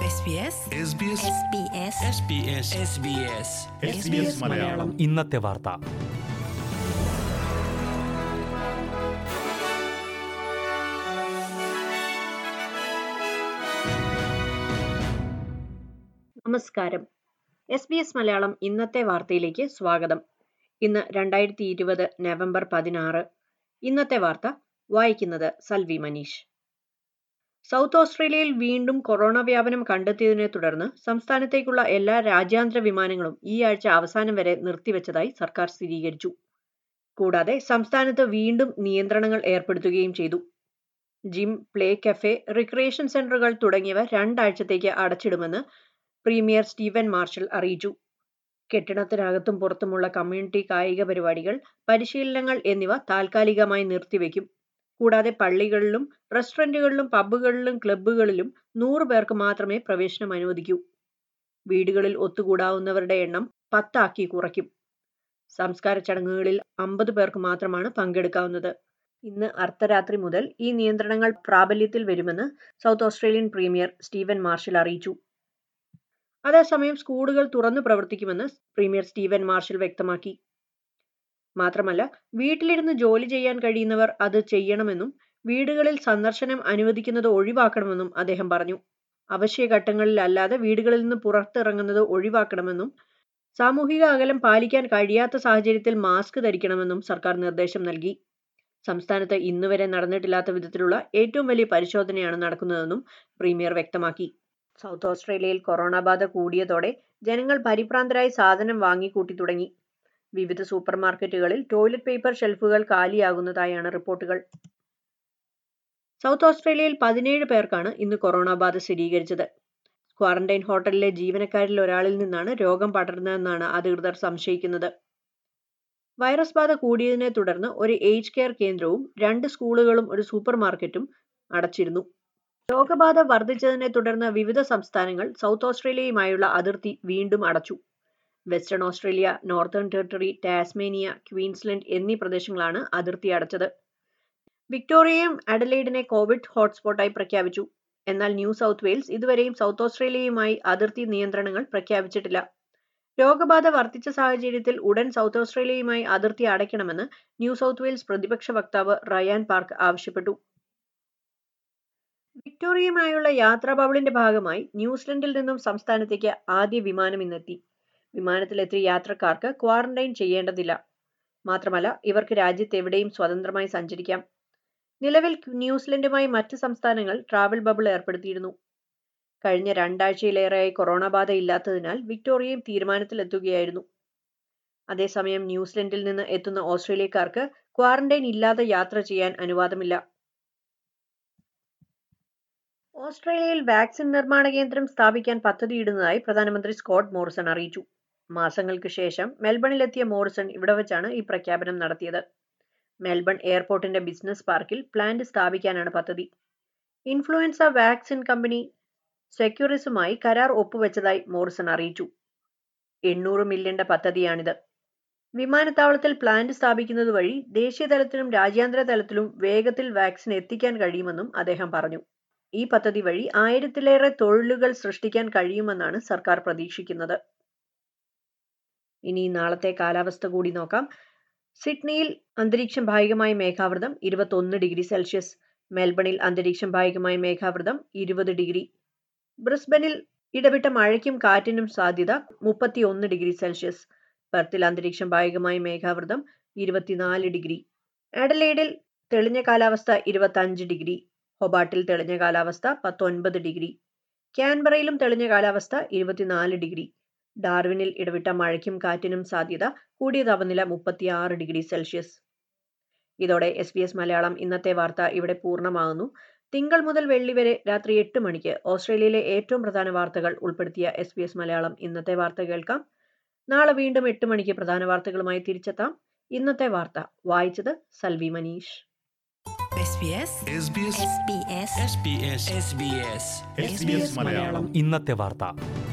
SBS SBS SBS SBS SBS SBS Malayalam ഇന്നത്തെ വാർത്ത നമസ്കാരം എസ് ബി എസ് മലയാളം ഇന്നത്തെ വാർത്തയിലേക്ക് സ്വാഗതം ഇന്ന് രണ്ടായിരത്തി ഇരുപത് നവംബർ പതിനാറ് ഇന്നത്തെ വാർത്ത വായിക്കുന്നത് സൽവി മനീഷ് സൗത്ത് ഓസ്ട്രേലിയയിൽ വീണ്ടും കൊറോണ വ്യാപനം കണ്ടെത്തിയതിനെ തുടർന്ന് സംസ്ഥാനത്തേക്കുള്ള എല്ലാ രാജ്യാന്തര വിമാനങ്ങളും ഈ ആഴ്ച അവസാനം വരെ നിർത്തിവെച്ചതായി സർക്കാർ സ്ഥിരീകരിച്ചു കൂടാതെ സംസ്ഥാനത്ത് വീണ്ടും നിയന്ത്രണങ്ങൾ ഏർപ്പെടുത്തുകയും ചെയ്തു ജിം പ്ലേ കഫേ റിക്രിയേഷൻ സെന്ററുകൾ തുടങ്ങിയവ രണ്ടാഴ്ചത്തേക്ക് അടച്ചിടുമെന്ന് പ്രീമിയർ സ്റ്റീവൻ മാർഷൽ അറിയിച്ചു കെട്ടിടത്തിനകത്തും പുറത്തുമുള്ള കമ്മ്യൂണിറ്റി കായിക പരിപാടികൾ പരിശീലനങ്ങൾ എന്നിവ താൽക്കാലികമായി നിർത്തിവെക്കും കൂടാതെ പള്ളികളിലും റെസ്റ്റോറന്റുകളിലും പബ്ബുകളിലും ക്ലബ്ബുകളിലും നൂറ് പേർക്ക് മാത്രമേ പ്രവേശനം അനുവദിക്കൂ വീടുകളിൽ ഒത്തുകൂടാവുന്നവരുടെ എണ്ണം പത്താക്കി കുറയ്ക്കും സംസ്കാര ചടങ്ങുകളിൽ അമ്പത് പേർക്ക് മാത്രമാണ് പങ്കെടുക്കാവുന്നത് ഇന്ന് അർദ്ധരാത്രി മുതൽ ഈ നിയന്ത്രണങ്ങൾ പ്രാബല്യത്തിൽ വരുമെന്ന് South Australian premier Steven Marshall അറിയിച്ചു അതേസമയം സ്കൂളുകൾ തുറന്നു പ്രവർത്തിക്കുമെന്ന് പ്രീമിയർ സ്റ്റീവൻ മാർഷൽ വ്യക്തമാക്കി മാത്രമല്ല വീട്ടിലിരുന്ന് ജോലി ചെയ്യാൻ കഴിയുന്നവർ അത് ചെയ്യണമെന്നും വീടുകളിൽ സന്ദർശനം അനുവദിക്കുന്നത് ഒഴിവാക്കണമെന്നും അദ്ദേഹം പറഞ്ഞു അവശ്യഘട്ടങ്ങളിലല്ലാതെ വീടുകളിൽ നിന്ന് പുറത്തിറങ്ങുന്നത് ഒഴിവാക്കണമെന്നും സാമൂഹിക അകലം പാലിക്കാൻ കഴിയാത്ത സാഹചര്യത്തിൽ മാസ്ക് ധരിക്കണമെന്നും സർക്കാർ നിർദ്ദേശം നൽകി സംസ്ഥാനത്ത് ഇന്നുവരെ നടന്നിട്ടില്ലാത്ത വിധത്തിലുള്ള ഏറ്റവും വലിയ പരിശോധനയാണ് നടക്കുന്നതെന്നും പ്രീമിയർ വ്യക്തമാക്കി സൗത്ത് ഓസ്ട്രേലിയയിൽ കൊറോണ ബാധ കൂടിയതോടെ ജനങ്ങൾ പരിഭ്രാന്തരായി സാധനം വാങ്ങിക്കൂട്ടി തുടങ്ങി വിവിധ സൂപ്പർ മാർക്കറ്റുകളിൽ ടോയ്ലറ്റ് പേപ്പർ ഷെൽഫുകൾ കാലിയാകുന്നതായാണ് റിപ്പോർട്ടുകൾ സൗത്ത് ഓസ്ട്രേലിയയിൽ പതിനേഴ് പേർക്കാണ് ഇന്ന് കൊറോണ ബാധ സ്ഥിരീകരിച്ചത് ക്വാറന്റൈൻ ഹോട്ടലിലെ ജീവനക്കാരിൽ ഒരാളിൽ നിന്നാണ് രോഗം പടർന്നതെന്നാണ് അധികൃതർ സംശയിക്കുന്നത് വൈറസ് ബാധ കൂടിയതിനെ തുടർന്ന് ഒരു ഏജ് കെയർ കേന്ദ്രവും രണ്ട് സ്കൂളുകളും ഒരു സൂപ്പർ മാർക്കറ്റും അടച്ചിരുന്നു രോഗബാധ വർദ്ധിച്ചതിനെ തുടർന്ന് വിവിധ സംസ്ഥാനങ്ങൾ സൗത്ത് ഓസ്ട്രേലിയയുമായുള്ള അതിർത്തി വീണ്ടും അടച്ചു Western Australia Northern Territory Tasmania Queensland എന്നീ പ്രദേശങ്ങളാണ് അതിർത്തി അടച്ചത് വിക്ടോറിയയും അഡലൈഡിനെ കോവിഡ് ഹോട്ട്സ്പോട്ടായി പ്രഖ്യാപിച്ചു എന്നാൽ ന്യൂ സൗത്ത് വെയിൽസ് ഇതുവരെയും സൗത്ത് ഓസ്ട്രേലിയയുമായി അതിർത്തി നിയന്ത്രണങ്ങൾ പ്രഖ്യാപിച്ചിട്ടില്ല രോഗബാധ വർദ്ധിച്ച സാഹചര്യത്തിൽ ഉടൻ സൗത്ത് ഓസ്ട്രേലിയയുമായി അതിർത്തി അടയ്ക്കണമെന്ന് ന്യൂ സൗത്ത് വെയിൽസ് പ്രതിപക്ഷ വക്താവ് റയാൻ പാർക്ക് ആവശ്യപ്പെട്ടു വിക്ടോറിയയുമായുള്ള യാത്രാ ബബിളിന്റെ ഭാഗമായി ന്യൂസിലൻഡിൽ നിന്നും സംസ്ഥാനത്തേക്ക് ആദ്യ വിമാനം ഇന്നെത്തി വിമാനത്തിലെത്തിയ യാത്രക്കാർക്ക് ക്വാറന്റൈൻ ചെയ്യേണ്ടതില്ല മാത്രമല്ല ഇവർക്ക് രാജ്യത്ത് എവിടെയും സ്വതന്ത്രമായി സഞ്ചരിക്കാം നിലവിൽ ന്യൂസിലൻഡുമായി മറ്റ് സംസ്ഥാനങ്ങൾ ട്രാവൽ ബബിൾ ഏർപ്പെടുത്തിയിരുന്നു കഴിഞ്ഞ രണ്ടാഴ്ചയിലേറെയായി കൊറോണ ബാധ ഇല്ലാത്തതിനാൽ വിക്ടോറിയയും തീരുമാനത്തിലെത്തുകയായിരുന്നു അതേസമയം ന്യൂസിലൻഡിൽ നിന്ന് എത്തുന്ന ഓസ്ട്രേലിയക്കാർക്ക് ക്വാറന്റൈൻ ഇല്ലാതെ യാത്ര ചെയ്യാൻ അനുവാദമില്ല ഓസ്ട്രേലിയയിൽ വാക്സിൻ നിർമ്മാണ കേന്ദ്രം സ്ഥാപിക്കാൻ പദ്ധതിയിടുന്നതായി പ്രധാനമന്ത്രി സ്കോട്ട് മോറിസൺ അറിയിച്ചു മാസങ്ങൾക്ക് ശേഷം മെൽബണിലെത്തിയ മോറിസൺ ഇവിടെ വെച്ചാണ് ഈ പ്രഖ്യാപനം നടത്തിയത് മെൽബൺ എയർപോർട്ടിന്റെ ബിസിനസ് പാർക്കിൽ പ്ലാന്റ് സ്ഥാപിക്കാനാണ് പദ്ധതി ഇൻഫ്ലുവൻസ വാക്സിൻ കമ്പനി സെക്യൂറിസുമായി കരാർ ഒപ്പുവെച്ചതായി മോറിസൺ അറിയിച്ചു എണ്ണൂറ് മില്യന്റെ പദ്ധതിയാണിത് വിമാനത്താവളത്തിൽ പ്ലാന്റ് സ്ഥാപിക്കുന്നത് വഴി ദേശീയ തലത്തിലും രാജ്യാന്തര തലത്തിലും വേഗത്തിൽ വാക്സിൻ എത്തിക്കാൻ കഴിയുമെന്നും അദ്ദേഹം പറഞ്ഞു ഈ പദ്ധതി വഴി ആയിരത്തിലേറെ തൊഴിലുകൾ സൃഷ്ടിക്കാൻ കഴിയുമെന്നാണ് സർക്കാർ പ്രതീക്ഷിക്കുന്നത് ഇനി നാളത്തെ കാലാവസ്ഥ കൂടി നോക്കാം സിഡ്നിയിൽ അന്തരീക്ഷം ഭാഗികമായി മേഘാവൃതം ഇരുപത്തൊന്ന് ഡിഗ്രി സെൽഷ്യസ് മെൽബണിൽ അന്തരീക്ഷം ഭാഗികമായി മേഘാവൃതം ഇരുപത് ഡിഗ്രി ബ്രിസ്ബനിൽ ഇടവിട്ട മഴയ്ക്കും കാറ്റിനും സാധ്യത മുപ്പത്തിയൊന്ന് ഡിഗ്രി സെൽഷ്യസ് പെർത്തിൽ അന്തരീക്ഷം ഭാഗികമായി മേഘാവൃതം ഇരുപത്തിനാല് ഡിഗ്രി ആഡലൈഡിൽ തെളിഞ്ഞ കാലാവസ്ഥ ഇരുപത്തഞ്ച് ഡിഗ്രി ഹൊബാട്ടിൽ തെളിഞ്ഞ കാലാവസ്ഥ പത്തൊൻപത് ഡിഗ്രി ക്യാൻബറയിലും തെളിഞ്ഞ കാലാവസ്ഥ ഇരുപത്തിനാല് ഡിഗ്രി ഡാർവിനിൽ ഇടവിട്ട മഴയ്ക്കും കാറ്റിനും സാധ്യത കൂടിയ താപനില മുപ്പത്തിയാറ് ഡിഗ്രി സെൽഷ്യസ് ഇതോടെ എസ് ബി എസ് മലയാളം ഇന്നത്തെ വാർത്ത ഇവിടെ പൂർണ്ണമാകുന്നു തിങ്കൾ മുതൽ വെള്ളി വരെ രാത്രി എട്ട് മണിക്ക് ഓസ്ട്രേലിയയിലെ ഏറ്റവും പ്രധാന വാർത്തകൾ ഉൾപ്പെടുത്തിയ എസ് ബി എസ് മലയാളം ഇന്നത്തെ വാർത്ത കേൾക്കാം നാളെ വീണ്ടും എട്ട് മണിക്ക് പ്രധാന വാർത്തകളുമായി തിരിച്ചെത്താം ഇന്നത്തെ വാർത്ത വായിച്ചത് Salvi Manish SBS SBS SBS SBS SBS SBS Malayalam ഇന്നത്തെ വാർത്ത